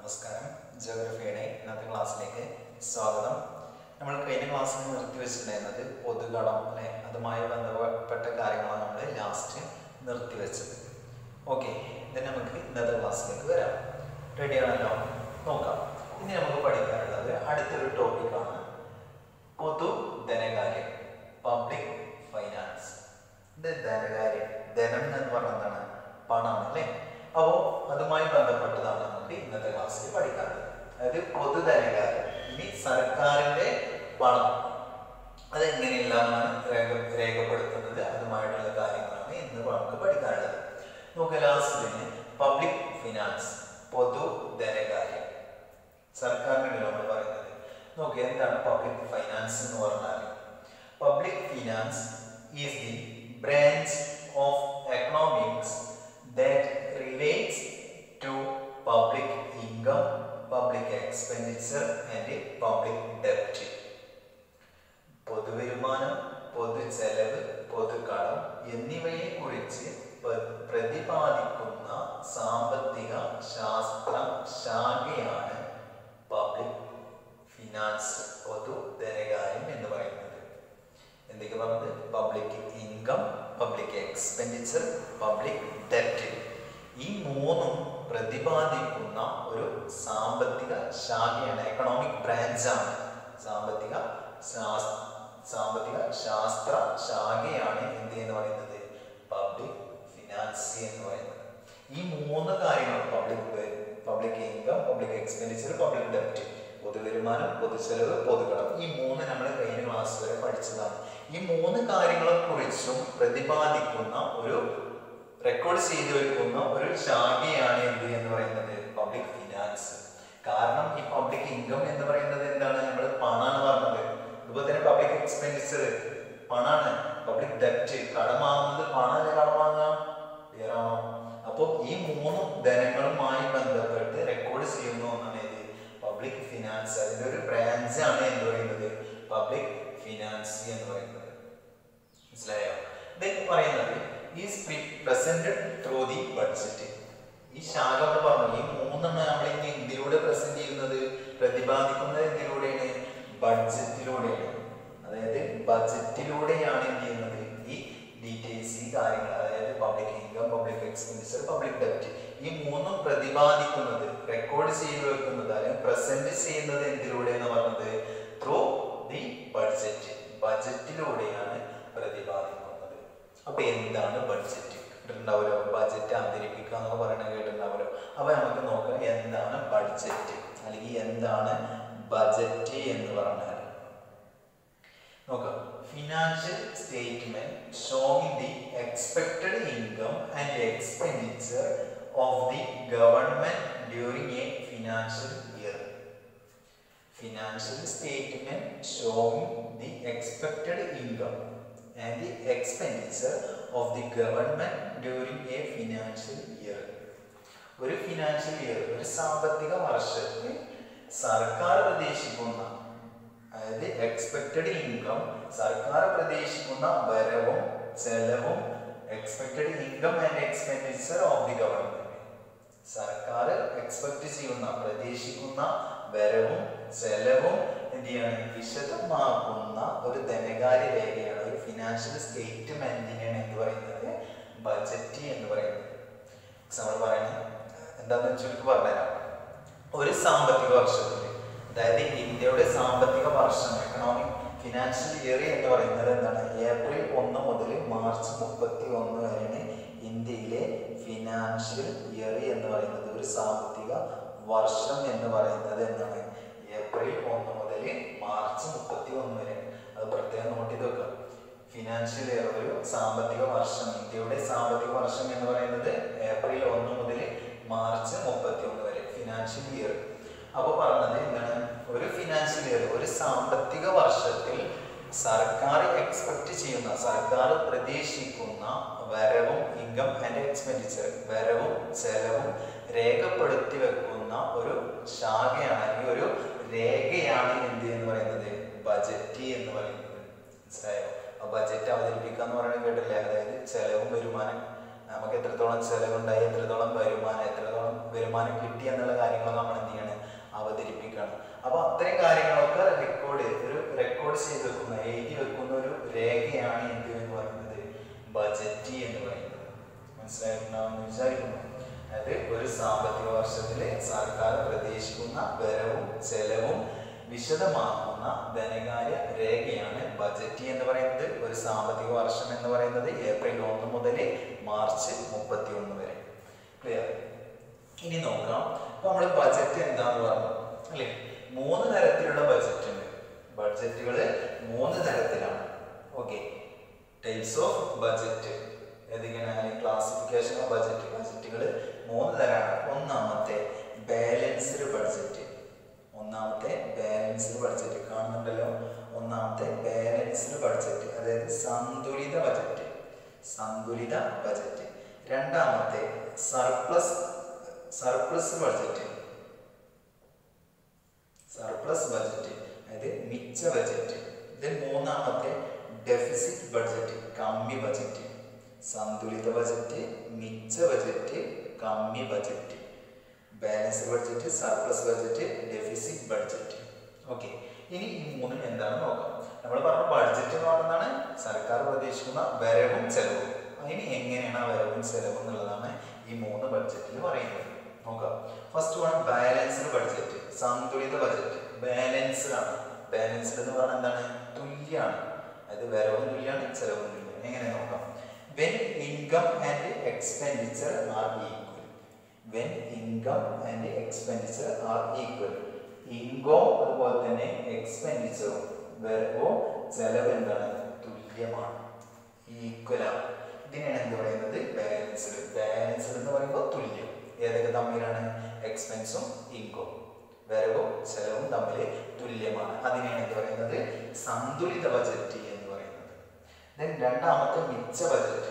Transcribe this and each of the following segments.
നമസ്കാരം ജോഗ്രഫിയുടെ ഇന്നത്തെ ക്ലാസ്സിലേക്ക് സ്വാഗതം നമ്മൾ കഴിഞ്ഞ ക്ലാസ്സിൽ നിർത്തി വെച്ചിട്ടുണ്ടായിരുന്നത് പൊതുകടം അല്ലെ അതുമായി ബന്ധപ്പെട്ട കാര്യങ്ങളാണ് നമ്മൾ ലാസ്റ്റ് നിർത്തിവെച്ചത് ഓക്കെ ഇthen നമുക്ക് ഇന്നത്തെ ക്ലാസ്സിലേക്ക് വരാം റെഡിയാണല്ലോ നോക്കാം ഇനി നമുക്ക് പഠിക്കാനുള്ളത് അടുത്തൊരു ടോപ്പിക്കാണ് പൊതു ധനകാര്യം പബ്ലിക് ഫൈനാൻസ് ഇത് ധനകാര്യം ധനം എന്ന് പറഞ്ഞാൽ എന്താണ് പണമാണ് അല്ലേ അപ്പോൾ അതുമായി ബന്ധപ്പെട്ടതാണ് നമുക്ക് ഇന്നത്തെ ക്ലാസ്സിൽ പഠിക്കാനുള്ളത് അതായത് പൊതു ധനകാര്യം ഇനി സർക്കാരിന്റെ പണം അതെങ്ങനെയെല്ലാമാണ് രേഖ രേഖപ്പെടുത്തുന്നത് അതുമായിട്ടുള്ള കാര്യങ്ങളാണ് ഇന്ന് നമുക്ക് പഠിക്കാനുള്ളത് നമുക്ക് ലാസ്റ്റിന് പബ്ലിക് ഫിനാൻസ് പൊതു ധനകാര്യം സർക്കാരിന്റെ നമ്മൾ പറയുന്നത് നോക്കുക എന്താണ് പബ്ലിക് ഫൈനാൻസ് എന്ന് പറഞ്ഞാൽ public finance is the branch of economics that relates to public income public expenditure and public ഡെപ്റ്റ് പൊതുവരുമാനം പൊതു ചെലവ് പൊതുകടം എന്നിവയെ കുറിച്ച് പ്രതിപാദിക്കുന്ന സാമ്പത്തിക ശാസ്ത്ര ശാഖയാണ് പബ്ലിക് ഫിനാൻസ് പൊതു ധനകാര്യം എന്ന് പറയുന്നത് എന്തൊക്കെ പറഞ്ഞത് public income public expenditure public ഡെപ്റ്റ് ഈ മൂന്നും പ്രതിപാദിക്കുന്ന ഒരു സാമ്പത്തിക ശാഖയാണ് എക്കണോമിക് ബ്രാഞ്ചാണ് സാമ്പത്തിക ശാസ് സാമ്പത്തിക ശാസ്ത്ര ശാഖയാണ് എന്ത് എന്ന് പറയുന്നത് പബ്ലിക് ഫിനാൻസ് എന്ന് പറയുന്നത് ഈ മൂന്ന് കാര്യങ്ങൾ public public income public expenditure public ഡെപ്റ്റ് പൊതുവരുമാനം പൊതുചെലവ് പൊതുകടം ഈ മൂന്ന് നമ്മൾ കഴിഞ്ഞ ക്ലാസ് വരെ പഠിച്ചതാണ് ഈ മൂന്ന് കാര്യങ്ങളെ കുറിച്ചും പ്രതിപാദിക്കുന്ന ഒരു റെക്കോർഡ് ചെയ്തു വെക്കുന്ന ഒരു ശാഖയാണ് എന്ത് എന്ന് പറയുന്നത് പബ്ലിക് ഫിനാൻസ് കാരണം ഈ പബ്ലിക് ഇൻകം എന്ന് പറയുന്നത് എന്താണ് നമ്മൾ പണാണ് പറഞ്ഞത് അതുപോലെ തന്നെ പബ്ലിക് എക്സ്പെൻഡിച്ചർ പണാണ് പബ്ലിക് ഡെപ്റ്റ് കടം വാങ്ങുന്നത് പണമല്ലേ കടം വാങ്ങാം ക്ലിയർ ആണോ അപ്പോൾ ഈ മൂന്ന് ധനങ്ങളുമായി ബന്ധപ്പെട്ട് റെക്കോർഡ് ചെയ്യുന്ന ഒന്നാണ് ഇത് പബ്ലിക് ഫിനാൻസ് അതിന്റെ ഒരു ബ്രാഞ്ച് ആണ് എന്ന് പറയുന്നത് പബ്ലിക് ഫിനാൻസ് എന്ന് പറയുന്നത് മനസ്സിലായോ ഇത് പറയുന്നത് is presented through the budget ഈ ശാഖ നമ്മൾ പറഞ്ഞു ഈ മൂന്നെണ്ണം നമ്മൾ ഇനി എന്തിലൂടെ പ്രസന്റ് ചെയ്യുന്നത് പ്രതിപാദിക്കുന്നത് എന്തിലൂടെയാണ് ബഡ്ജറ്റിലൂടെയാണ് അതായത് ബഡ്ജറ്റിലൂടെയാണ് എന്ത് ചെയ്യുന്നത് ഈ ഡീറ്റെയിൽസ് ഈ കാര്യങ്ങൾ അതായത് public income public expenditure public ഡെപ്റ്റ് ഈ മൂന്നും പ്രതിപാദിക്കുന്നത് റെക്കോർഡ് ചെയ്തു വെക്കുന്നത് അല്ലെങ്കിൽ പ്രസന്റ് ചെയ്യുന്നത് എന്തിലൂടെ എന്ന് പറഞ്ഞത് ത്രൂ ദി ബഡ്ജറ്റ് ബഡ്ജറ്റിലൂടെയാണ് പ്രതിപാദിക്കുന്നത് അപ്പൊ എന്താണ് ബഡ്ജറ്റ് കേട്ടിട്ടുണ്ടാവല്ലോ ബഡ്ജറ്റ് അവതരിപ്പിക്കുക എന്നൊക്കെ പറയുന്നത് കേട്ടിട്ടുണ്ടാവല്ലോ അപ്പൊ നമുക്ക് നോക്കാം എന്താണ് ബഡ്ജറ്റ് അല്ലെങ്കിൽ എന്താണ് ബജറ്റ് എന്ന് പറഞ്ഞാൽ നോക്കാം financial statement showing the expected income and expenditure of the government during a financial year financial statement showing the expected income and the expenditure of the government during a financial year ഒരു financial year ഒരു സാമ്പത്തിക വർഷത്തിൽ സർക്കാർ പ്രതീക്ഷിക്കുന്ന അതായത് expected income സർക്കാർ പ്രതീക്ഷിക്കുന്ന വരവും ചെലവും expected income and expenditure of the government സർക്കാർ എക്സ്പെക്ട് ചെയ്യുന്ന പ്രതീക്ഷിക്കുന്ന വരവും ചെലവും എന്ത് ചെയ്യാണ് വിശദമാക്കുന്ന ഒരു ധനകാര്യ രേഖയാണ് ഒരു ഫിനാൻഷ്യൽ സ്റ്റേറ്റ്മെന്റിനെയാണ് എന്ത് പറയുന്നത് ബജറ്റ് എന്ന് പറയുന്നത് നമ്മൾ പറയുന്നത് എന്താണെന്ന് ചുരുക്കി പറഞ്ഞുതരാം ഒരു സാമ്പത്തിക വർഷത്തിൽ അതായത് ഇന്ത്യയുടെ സാമ്പത്തിക വർഷം എക്കണോമിക് ഫിനാൻഷ്യൽ ഇയർ എന്ന് പറയുന്നത് എന്താണ് ഏപ്രിൽ ഒന്ന് മുതൽ മാർച്ച് മുപ്പത്തി ഒന്ന് വരെയാണ് ഇന്ത്യയിലെ ഫിനാൻഷ്യൽ ഇയർ എന്ന് പറയുന്നത് ഒരു സാമ്പത്തിക വർഷം എന്ന് പറയുന്നത് എന്താണ് ഏപ്രിൽ ഒന്ന് മുതൽ മാർച്ച് മുപ്പത്തി ഒന്ന് വരെ അത് പ്രത്യേകം നോട്ട് ചെയ്ത് വെക്കുക ഫിനാൻഷ്യൽ ഇയർ ഒരു സാമ്പത്തിക വർഷം ഇന്ത്യയുടെ സാമ്പത്തിക വർഷം എന്ന് പറയുന്നത് ഏപ്രിൽ ഒന്ന് മുതൽ മാർച്ച് മുപ്പത്തി ഒന്ന് വരെ ഫിനാൻഷ്യൽ ഇയർ അപ്പൊ പറഞ്ഞത് എന്താണ് ഒരു ഫിനാൻഷ്യൽ ഇയർ ഒരു സാമ്പത്തിക വർഷത്തിൽ സർക്കാർ എക്സ്പെക്ട് ചെയ്യുന്ന സർക്കാർ പ്രതീക്ഷിക്കുന്ന വരവും ഇൻകം ആൻഡ് എക്സ്പെൻഡിച്ചർ വരവും ചെലവും രേഖപ്പെടുത്തി വെക്കുന്ന ഒരു ശാഖയാണ് അല്ലെങ്കിൽ ഒരു രേഖയാണ് എന്ത് എന്ന് പറയുന്നത് ബജറ്റ് എന്ന് പറയുന്നത് മനസ്സിലായോ ബജറ്റ് അവതരിപ്പിക്കുക എന്ന് പറയുന്നത് കേട്ടില്ലേ അതായത് ചെലവും വരുമാനം നമുക്ക് എത്രത്തോളം ചെലവുണ്ടായി എത്രത്തോളം വരുമാനം എത്രത്തോളം വരുമാനം കിട്ടി എന്നുള്ള കാര്യങ്ങളൊക്കെ നമ്മൾ എന്ത് ചെയ്യണം അവതരിപ്പിക്കണം അപ്പോൾ അത്തരം കാര്യങ്ങളൊക്കെ റെക്കോർഡ് ഒരു റെക്കോർഡ് ചെയ്ത് വെക്കുന്ന എഴുതി വെക്കുന്ന ഒരു രേഖയാണ് എന്ത് എന്ന് പറയുന്നത് ബജറ്റ് എന്ന് പറയുന്നത് മനസ്സിലായിട്ടുണ്ടാവുമെന്ന് വിചാരിക്കുന്നു അതായത് ഒരു സാമ്പത്തിക വർഷത്തിലെ സർക്കാർ പ്രതീക്ഷിക്കുന്ന വരവും ചെലവും വിശദമാക്കുന്ന ധനകാര്യ രേഖയാണ് ബജറ്റ് എന്ന് പറയുന്നത് ഒരു സാമ്പത്തിക വർഷം എന്ന് പറയുന്നത് ഏപ്രിൽ ഒന്ന് മുതൽ മാർച്ച് മുപ്പത്തി ഒന്ന് വരെ ക്ലിയർ ഇനി നോക്കാം അപ്പൊ നമ്മൾ ബജറ്റ് എന്താന്ന് പറഞ്ഞു അല്ലേ മൂന്ന് തരത്തിലുള്ള ബജറ്റ് ഉണ്ട് ബഡ്ജറ്റുകൾ മൂന്ന് തരത്തിലാണ് ഓക്കെ ടൈപ്സ് ഓഫ് ബജറ്റ് ഏതൊക്കെയാണ് ക്ലാസിഫിക്കേഷൻ ഓഫ് ബജറ്റ് ബജറ്റുകൾ മൂന്ന് തരമാണ് ഒന്നാമത്തെ ബാലൻസ്ഡ് ബഡ്ജറ്റ് ഒന്നാമത്തെ ബാലൻസ്ഡ് ബഡ്ജറ്റ് കാണുന്നുണ്ടല്ലോ ഒന്നാമത്തെ ബാലൻസ്ഡ് ബഡ്ജറ്റ് അതായത് സന്തുലിത ബജറ്റ് സന്തുലിത ബജറ്റ് രണ്ടാമത്തെ surplus surplus budget surplus budget അതായത് മിച്ച ബജറ്റ് ഇതിൽ മൂന്നാമത്തെ ഡെഫിസിറ്റ് ബഡ്ജറ്റ് കമ്മി ബജറ്റ് സന്തുലിത ബജറ്റ് മിച്ച ബജറ്റ് കമ്മി budget balance budget surplus budget deficit budget okay ഇനി ഈ മൂന്നും എന്താണെന്ന് നോക്കാം നമ്മൾ പറഞ്ഞ ബഡ്ജറ്റ് എന്ന് പറയുന്നതാണ് സർക്കാർ പ്രതീക്ഷിക്കുന്ന വരവും ചെലവും ഇനി എങ്ങനെയാണ് ആ വരവും ചെലവും എന്നുള്ളതാണ് ഈ മൂന്ന് ബഡ്ജറ്റിൽ പറയുന്നത് നോക്കാം ഫസ്റ്റ് വൺ ബാലൻസ്ഡ് ബഡ്ജറ്റ് സന്തുലിത ബഡ്ജറ്റ് ബാലൻസ്ഡ് ആണ് ബാലൻസ്ഡ് എന്ന് പറഞ്ഞാൽ എന്താണ് തുല്യമാണ് അതായത് വരവും തുല്യമാണ് ചെലവും തുല്യമാണ് എങ്ങനെ നോക്കാം when income and expenditure are equal when income and expenditure are equal ഇൻകവും അതുപോലെ തന്നെ എക്സ്പെൻഡിച്ചറും വരവോ ചെലവ് എന്താണ് തുല്യമാണ് ഈക്വൽ ആണ് ഇതിനെയാണ് എന്ത് പറയുന്നത് ബാലൻസ്ഡ് ബാലൻസ്ഡ് എന്ന് പറയുമ്പോൾ തുല്യം ഏതൊക്കെ തമ്മിലാണ് എക്സ്പെൻസും ഇൻകവും വരവും ചെലവും തമ്മിൽ തുല്യമാണ് അതിനെയാണ് എന്ത് പറയുന്നത് സന്തുലിത ബജറ്റ് എന്ന് പറയുന്നത് ദെൻ രണ്ടാമത്തെ മിച്ച ബജറ്റ്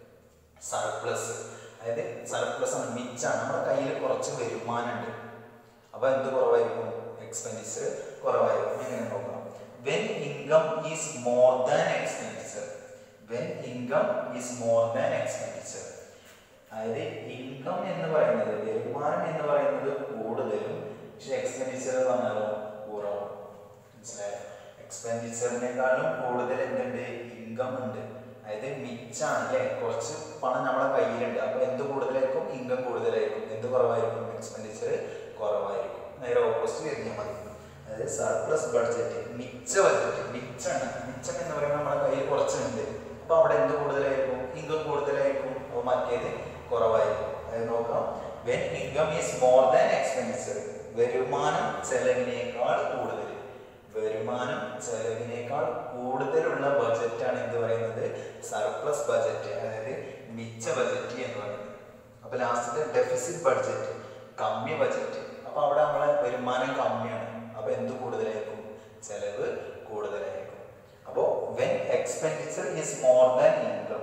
സർപ്ലസ് അതായത് സർപ്ലസ് ആണ് മിച്ചാണ് നമ്മുടെ കയ്യിൽ കുറച്ച് വരുമാനമുണ്ട് അപ്പൊ എന്ത് കുറവായിരിക്കും എക്സ്പെൻഡിച്ചർ കുറവായിരിക്കും എങ്ങനെ നോക്കാം when income is more than expenditure when income is more than expenditure അതായത് ഇൻകം എന്ന് പറയുന്നത് വരുമാനം എന്ന് പറയുന്നത് കൂടുതലും പക്ഷെ എക്സ്പെൻഡിച്ചർ എന്ന് പറഞ്ഞാലോ കുറവാണ് മനസ്സിലായോ എക്സ്പെൻഡിച്ചറിനേക്കാളും കൂടുതൽ എന്തുണ്ട് ഇൻകം ഉണ്ട് അതായത് മിച്ചാണ് അല്ലേ കുറച്ച് പണം നമ്മളെ കയ്യിലുണ്ട് അപ്പൊ എന്ത് കൂടുതലായിരിക്കും ഇൻകം കൂടുതലായിരിക്കും എന്ത് കുറവായിരിക്കും എക്സ്പെൻഡിച്ചർ കുറവായിരിക്കും നേരെ ഓപ്പോസിറ്റ് തിരിഞ്ഞാൽ മതി അതായത് സർപ്ലസ് ബഡ്ജറ്റ് മിച്ച ബഡ്ജറ്റ് മിച്ചാണ് മിച്ചം എന്ന് പറയുമ്പോൾ നമ്മുടെ കയ്യിൽ കുറച്ചുണ്ട് അപ്പൊ അവിടെ എന്ത് കൂടുതലായിരിക്കും ഇൻകം കൂടുതലായിരിക്കും അപ്പോൾ മറ്റേത് കുറവായിരിക്കും അതായത് നോക്കാം when income is more than expenditure വരുമാനം ചെലവിനേക്കാൾ കൂടുതൽ വരുമാനം ചെലവിനേക്കാൾ കൂടുതലുള്ള ബജറ്റാണ് എന്ത് പറയുന്നത് സർപ്ലസ് ബജറ്റ് അതായത് മിച്ച ബജറ്റ് എന്ന് പറയുന്നത് അപ്പൊ ലാസ്റ്റത്തെ ഡെഫിസിറ്റ് ബഡ്ജറ്റ് കമ്മി ബജറ്റ് അപ്പൊ അവിടെ നമ്മളെ വരുമാനം കമ്മിയാണ് അപ്പൊ എന്ത് കൂടുതലായിരിക്കും ചെലവ് കൂടുതലായിരിക്കും അപ്പോൾ when expenditure is more than income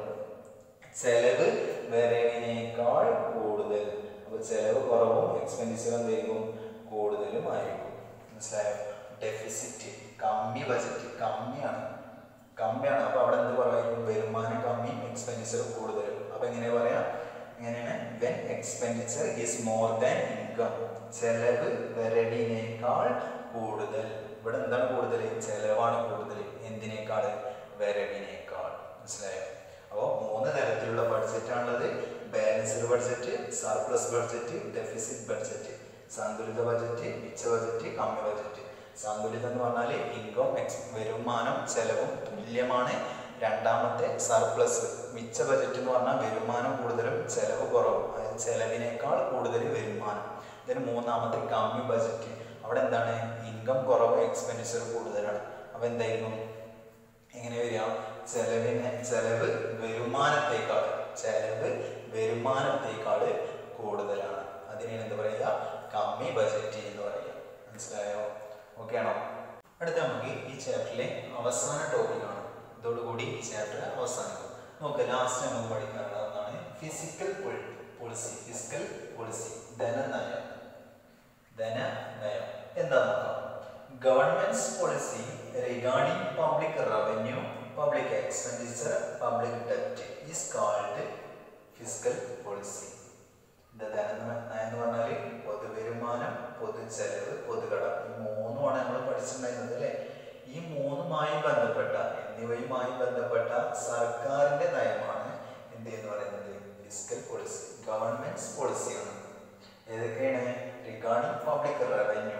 ചെലവ് വരവിനേക്കാൾ കൂടുതൽ അപ്പൊ ചെലവ് കുറവും എക്സ്പെൻഡിച്ചർ എന്തായിരിക്കും കൂടുതലും ആയിരിക്കും മനസ്സിലായോ ഡെഫിസിറ്റ് കമ്മി ബജറ്റ് കമ്മിയാണ് കമ്മിയാണ് അപ്പൊ അവിടെ എന്ത് കുറവായിരിക്കും വരുമാനം കമ്മി എക്സ്പെൻഡിച്ചർ കൂടുതലും അപ്പൊ എങ്ങനെ പറയാം എങ്ങനെയാണ് when expenditure is more than income ചെലവ് വരവിനേക്കാൾ കൂടുതൽ ഇവിടെ എന്താണ് കൂടുതൽ ചെലവാണ് കൂടുതൽ എന്തിനേക്കാൾ വരവിനേക്കാൾ മനസ്സിലായോ അപ്പോൾ മൂന്ന് തരത്തിലുള്ള ബഡ്ജറ്റാണുള്ളത് balanced budget surplus budget deficit budget സന്തുലിത ബഡ്ജറ്റ് മിച്ച ബഡ്ജറ്റ് കമ്മി ബഡ്ജറ്റ് സന്തുലിതം എന്ന് പറഞ്ഞാൽ ഇൻകം എക്സ് വരുമാനം ചെലവും തുല്യമാണ് രണ്ടാമത്തെ സർപ്ലസ് മിച്ച ബജറ്റ് എന്ന് പറഞ്ഞാൽ വരുമാനം കൂടുതലും ചെലവ് കുറവും അതായത് ചെലവിനേക്കാൾ കൂടുതൽ വരുമാനം ഇതിന് മൂന്നാമത്തെ കമ്മി ബജറ്റ് അവിടെ എന്താണ് ഇൻകം കുറവ് എക്സ്പെൻഡിച്ചർ കൂടുതലാണ് അപ്പോൾ എന്തായിരുന്നു എങ്ങനെ വരിക ചെലവിനെ ചെലവ് വരുമാനത്തേക്കാൾ ചെലവ് വരുമാനത്തേക്കാൾ കൂടുതലാണ് അതിനെയാണ് എന്ത് പറയുക കമ്മി ബജറ്റ് എന്ന് പറയുക മനസ്സിലായോ ഓക്കെ ആണോ അടുത്ത നമുക്ക് ഈ ചാപ്റ്ററിലെ അവസാന ടോപ്പിക്കാണ് ഇതോടുകൂടി ഈ ചാപ്റ്റർ അവസാനിക്കും നോക്ക് ലാസ്റ്റ് നമുക്ക് പഠിക്കാനുള്ളതാണ് ഫിസിക്കൽ പോളിസി ഫിസിക്കൽ പോളിസി ധനനയം ധനനയം എന്താ നോക്കാം government's policy regarding public revenue public expenditure public ഡെപ്റ്റ് ഈസ് കാൾഡ് ഫിസിക്കൽ ബന്ധപ്പെട്ട സർക്കാരിന്റെ നയമാണ് എന്ത് എന്ന് പറയുന്നത് ഫിസിക്കൽ പോളിസി ഗവൺമെന്റ് പോളിസിയാണ് ഏതൊക്കെയാണ് regarding public revenue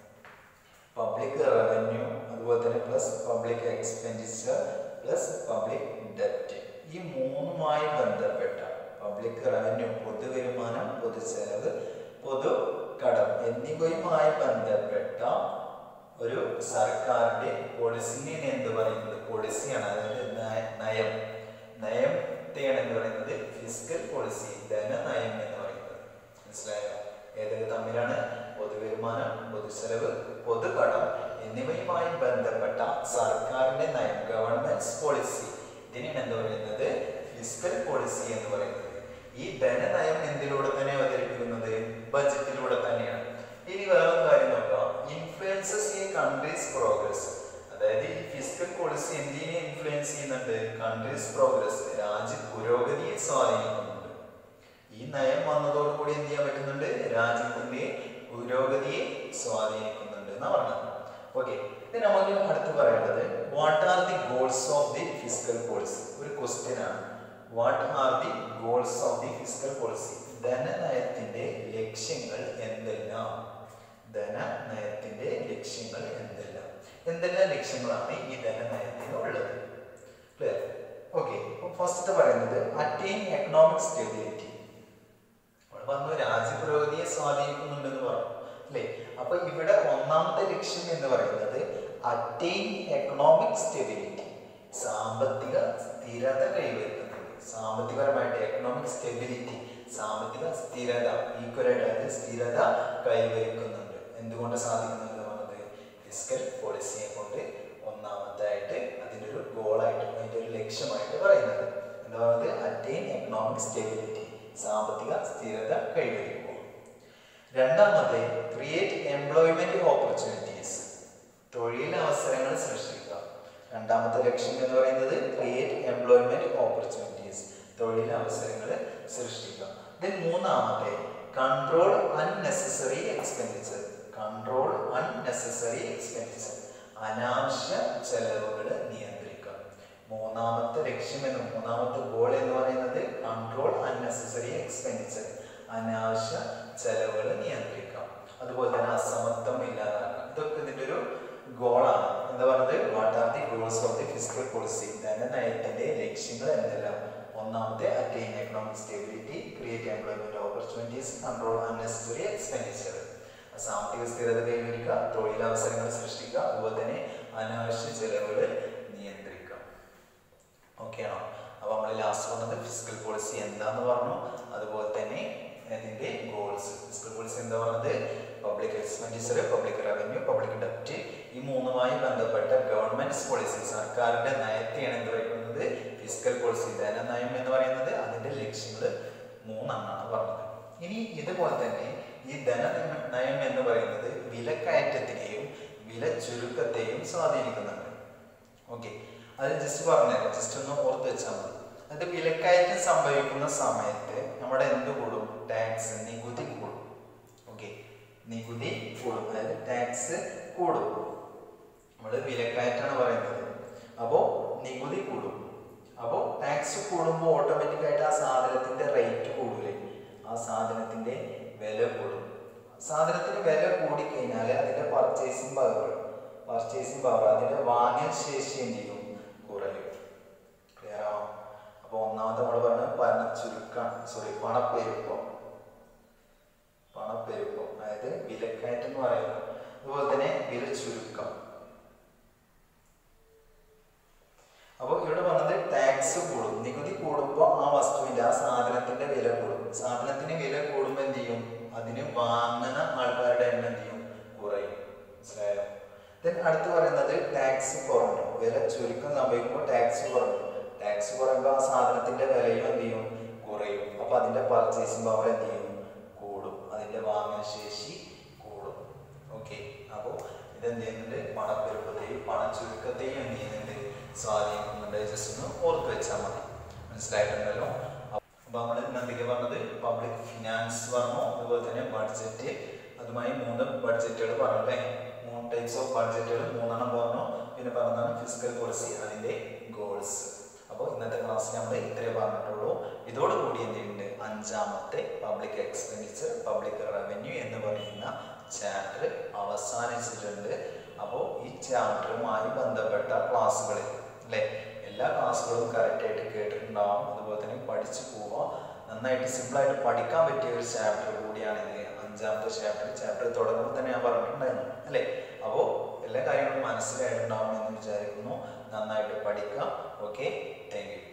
public revenue അതുപോലെ തന്നെ plus public expenditure plus public ഡെപ്റ്റ് ഈ മൂന്നുമായി ബന്ധപ്പെട്ട പബ്ലിക് റവന്യൂ പൊതുവരുമാനം പൊതു ചെലവ് പൊതു കടം എന്നിവയുമായി ബന്ധപ്പെട്ട ഒരു സർക്കാരിന്റെ പോളിസിനെ എന്ത് പറയുന്നത് പോളിസിയാണ് അതായത് നയ- നയം നയത്തെയാണ് എന്ന് പറയുന്നത് ഫിസിക്കൽ പോളിസി ധനനയം എന്ന് പറയുന്നത് മനസ്സിലായോ ഏതൊക്കെ തമ്മിലാണ് പൊതുവരുമാനം പൊതുചെലവ് പൊതുകടം എന്നിവയുമായി ബന്ധപ്പെട്ട സർക്കാരിന്റെ നയം ഗവൺമെന്റ് പോളിസി ഇതിനാണ് എന്ത് പറയുന്നത് ഫിസിക്കൽ പോളിസി എന്ന് പറയുന്നത് ഈ ധനനയം എന്തിലൂടെ തന്നെ അവതരിപ്പിക്കുന്നത് ബജറ്റിലൂടെ തന്നെയാണ് ഇനി വേറെ കാര്യം നോക്കാം ഇൻഫ്ലുവൻസസ് ഈ കൺട്രീസ് പ്രോഗ്രസ് അതായത് ഈ ഫിസിക്കൽ പോളിസി എന്തിനെ ഇൻഫ്ലുവൻസ് ചെയ്യുന്നുണ്ട് കൺട്രീസ് പ്രോഗ്രസ് രാജ്യ പുരോഗതിയെ സ്വാധീനിക്കുന്നുണ്ട് ഈ നയം വന്നതോടുകൂടി എന്ത് ചെയ്യാൻ പറ്റുന്നുണ്ട് രാജ്യത്തിന്റെ പുരോഗതിയെ സ്വാധീനിക്കുന്നുണ്ട് എന്നാ പറഞ്ഞത് ഓക്കെ ഇത് നമുക്ക് അടുത്ത് പറയേണ്ടത് what are the goals of the fiscal policy ഒരു ക്വസ്റ്റ്യൻ ആണ് what are the goals of the fiscal policy ധനനയത്തിന്റെ ലക്ഷ്യങ്ങൾ എന്തെല്ലാം ധനനയത്തിന്റെ ലക്ഷ്യങ്ങൾ എന്തെല്ലാം എന്തെല്ലാം ലക്ഷ്യങ്ങളാണ് ഈ ധനനയത്തിന് ഉള്ളത് ക്ലിയർ ഓക്കെ ഫസ്റ്റ് പറയുന്നത് അറ്റൈൻ എക്കണോമിക് സ്റ്റെബിലിറ്റി അവിടെ പറഞ്ഞു രാജ്യപുരോഗതിയെ സ്വാധീനിക്കുന്നുണ്ടെന്ന് പറഞ്ഞു അല്ലേ അപ്പൊ ഇവിടെ ഒന്നാമത്തെ ലക്ഷ്യം എന്ന് പറയുന്നത് അറ്റൈൻ എക്കണോമിക് സ്റ്റെബിലിറ്റി സാമ്പത്തിക സ്ഥിരത കൈവരിക്കുന്നത് സാമ്പത്തികപരമായിട്ട് എക്കണോമിക് സ്റ്റെബിലിറ്റി സാമ്പത്തിക സ്ഥിരത ഈക്വലായിട്ട് അതായത് സ്ഥിരത കൈവരിക്കുന്നുണ്ട് എന്തുകൊണ്ട് സാധിക്കുന്നുണ്ട് പറഞ്ഞത് ഫിസിക്കൽ പോളിസിയെ കൊണ്ട് ഒന്നാമതായിട്ട് അതിൻ്റെ ഒരു ഗോളായിട്ട് അതിൻ്റെ ഒരു ലക്ഷ്യമായിട്ട് പറയുന്നത് എന്താ പറയുന്നത് അറ്റൈൻ എക്കണോമിക് സ്റ്റെബിലിറ്റി സാമ്പത്തിക സ്ഥിരത കൈവരിക്കുക രണ്ടാമത്തെ ക്രിയേറ്റ് എംപ്ലോയ്മെന്റ് ഓപ്പർച്യൂണിറ്റീസ് തൊഴിലവസരങ്ങൾ സൃഷ്ടിക്കുക രണ്ടാമത്തെ ലക്ഷ്യം എന്ന് പറയുന്നത് ക്രിയേറ്റ് എംപ്ലോയ്മെന്റ് ഓപ്പർച്യൂണിറ്റീസ് തൊഴിലവസരങ്ങൾ സൃഷ്ടിക്കുക ദെൻ മൂന്നാമത്തെ control unnecessary expenditure control unnecessary expenditure അനാവശ്യ ചെലവുകൾ നിയന്ത്രിക്കുക മൂന്നാമത്തെ ലക്ഷ്യം എന്ന് മൂന്നാമത്തെ ഗോൾ എന്ന് പറയുന്നത് കൺട്രോൾ അൺനെസസറി എക്സ്പെൻഡിച്ചർ അനാവശ്യ ചെലവുകൾ നിയന്ത്രിക്കാം അതുപോലെ തന്നെ അസമത്വം ഇല്ലാതാക്കാം ഇതൊക്കെ ഇതിന്റെ ഒരു ഗോളാണ് എന്താ പറയുന്നത് what are the goals of the fiscal policy ധനനയത്തിന്റെ ലക്ഷ്യങ്ങൾ എന്തെല്ലാം ഒന്നാമത്തെ attain economic stability create employment opportunities control unnecessary expenditure സാമ്പത്തിക സ്ഥിരത കൈവരിക്കുക തൊഴിലവസരങ്ങൾ സൃഷ്ടിക്കുക അതുപോലെ തന്നെ അനാവശ്യ ചെലവുകൾ നിയന്ത്രിക്കുക ഓക്കെ ആണോ അപ്പൊ നമ്മൾ ലാസ്റ്റ് പറഞ്ഞത് ഫിസിക്കൽ പോളിസി എന്താന്ന് പറഞ്ഞു അതുപോലെ തന്നെ അതിന്റെ ഗോൾസ് ഫിസിക്കൽ പോളിസി എന്താ പറഞ്ഞത് public expenditure public revenue public ഡെപ്റ്റ് ഈ മൂന്നുമായി ബന്ധപ്പെട്ട ഗവൺമെന്റ് പോളിസി സർക്കാരിന്റെ നയത്തെയാണ് എന്ത് പറയുന്നത് ഫിസിക്കൽ പോളിസി ധനനയം എന്ന് പറയുന്നത് അതിന്റെ ലക്ഷ്യങ്ങൾ മൂന്നെണ്ണാണ് പറഞ്ഞത് ഇനി ഇതുപോലെ തന്നെ ഈ ധനനയം എന്ന് പറയുന്നത് വിലക്കയറ്റത്തിനെയും വില ചുരുക്കത്തെയും സ്വാധീനിക്കുന്നുണ്ട് ഓക്കെ അത് ജസ്റ്റ് പറഞ്ഞുതരാം ജസ്റ്റ് ഒന്ന് ഓർത്ത് വെച്ചാൽ മതി അത് വിലക്കയറ്റം സംഭവിക്കുന്ന സമയത്ത് നമ്മുടെ എന്ത് കൂടും ടാക്സ് നികുതി കൂടും ഓക്കെ നികുതി കൂടും അതായത് ടാക്സ് കൂടും നമ്മൾ വിലക്കയറ്റാണ് പറയുന്നത് അപ്പോൾ നികുതി കൂടും അപ്പോൾ ടാക്സ് കൂടുമ്പോൾ ഓട്ടോമാറ്റിക്കായിട്ട് ആ സാധനത്തിന്റെ റേറ്റ് കൂടൂലേ ആ സാധനത്തിന്റെ വില കൂടും സാധനത്തിന് വില കൂടിക്കഴിഞ്ഞാൽ അതിന്റെ പർച്ചേസിങ് പവർ പർച്ചേസിങ് പവർ അതിന്റെ വാങ്ങൽ ശേഷി എന്ത് ചെയ്യും കുറയും ക്ലിയർ ആണോ അപ്പോൾ ഒന്നാമത്തെ നമ്മൾ പറഞ്ഞ പണ ചുരുക്കാണ് സോറി പണപ്പെരുപ്പം പണപ്പെരുപ്പം അതായത് വിലക്കയറ്റം എന്ന് പറയുന്നത് അതുപോലെ തന്നെ വില ചുരുക്കം അപ്പോൾ ഇവിടെ പറഞ്ഞത് ടാക്സ് കൂടും നികുതി കൂടുമ്പോൾ ആ വസ്തുവിന്റെ ആ സാധനത്തിന്റെ വില കൂടും സാധനത്തിന് വില കൂടുമ്പോൾ എന്ത് ചെയ്യും അതിന് വാങ്ങുന്ന ആൾക്കാരുടെ എണ്ണം എന്ത് ചെയ്യും കുറയും മനസ്സിലായോ ദെൻ അടുത്ത് പറയുന്നത് ടാക്സ് കുറഞ്ഞു വില ചുരുക്കം സംഭവിക്കുമ്പോൾ ടാക്സ് കുറഞ്ഞു ടാക്സ് കുറയുമ്പോൾ ആ സാധനത്തിന്റെ വിലയും എന്ത് ചെയ്യും കുറയും അപ്പൊ അതിന്റെ പർച്ചേസിംഗ് പവർ എന്ത് ചെയ്യും കൂടും അതിന്റെ വാങ്ങൽ ശേഷി കൂടും ഓക്കെ അപ്പോൾ ഇതെന്ത് ചെയ്യുന്നുണ്ട് പണപ്പെരുപ്പത്തെയും പണച്ചുരുക്കത്തെയും എന്ത് ചെയ്യുന്നുണ്ട് സ്വാധീനിക്കുന്നുണ്ട് ജസ്റ്റ് ഒന്ന് ഓർത്ത് വെച്ചാൽ മതി മനസ്സിലായിട്ടുണ്ടല്ലോ അപ്പൊ നമ്മൾ ഇന്ന് എന്തൊക്കെ പറഞ്ഞത് പബ്ലിക് ഫിനാൻസ് പറഞ്ഞു അതുപോലെ തന്നെ ബഡ്ജറ്റ് അതുമായി മൂന്ന് ബഡ്ജറ്റുകൾ പറഞ്ഞു അല്ലേ മൂന്ന് ടൈപ്സ് ഓഫ് ബഡ്ജറ്റുകൾ മൂന്നെണ്ണം പറഞ്ഞു പിന്നെ പിന്നെ പറഞ്ഞതാണ് ഫിസിക്കൽ പോളിസി അതിൻ്റെ ഗോൾസ് അപ്പോൾ ഇന്നത്തെ ക്ലാസ്സിൽ നമ്മൾ ഇത്രേ പറഞ്ഞിട്ടുള്ളൂ ഇതോടുകൂടി എന്ത് ചെയ്യുന്നുണ്ട് അഞ്ചാമത്തെ പബ്ലിക് എക്സ്പെൻഡിച്ചർ പബ്ലിക് റവന്യൂ എന്ന് പറയുന്ന ചാപ്റ്റർ അവസാനിച്ചിട്ടുണ്ട് അപ്പോൾ ഈ ചാപ്റ്ററുമായി ബന്ധപ്പെട്ട ക്ലാസ്സുകളിൽ അല്ലേ എല്ലാ ക്ലാസ്സുകളും കറക്റ്റായിട്ട് കേട്ടിട്ടുണ്ടാവും അതുപോലെ തന്നെ പഠിച്ചു പോവുക നന്നായിട്ട് സിമ്പിളായിട്ട് പഠിക്കാൻ പറ്റിയ ഒരു ചാപ്റ്റർ കൂടിയാണ് ഇത് അഞ്ചാമത്തെ ചാപ്റ്റർ ചാപ്റ്റർ തുടങ്ങുമ്പോൾ തന്നെ ഞാൻ പറഞ്ഞിട്ടുണ്ടായിരുന്നു അല്ലേ അപ്പോൾ എല്ലാ കാര്യങ്ങളും മനസ്സിലായിട്ടുണ്ടാവും എന്ന് വിചാരിക്കുന്നു നന്നായിട്ട് പഠിക്കുക ഓക്കെ താങ്ക് യു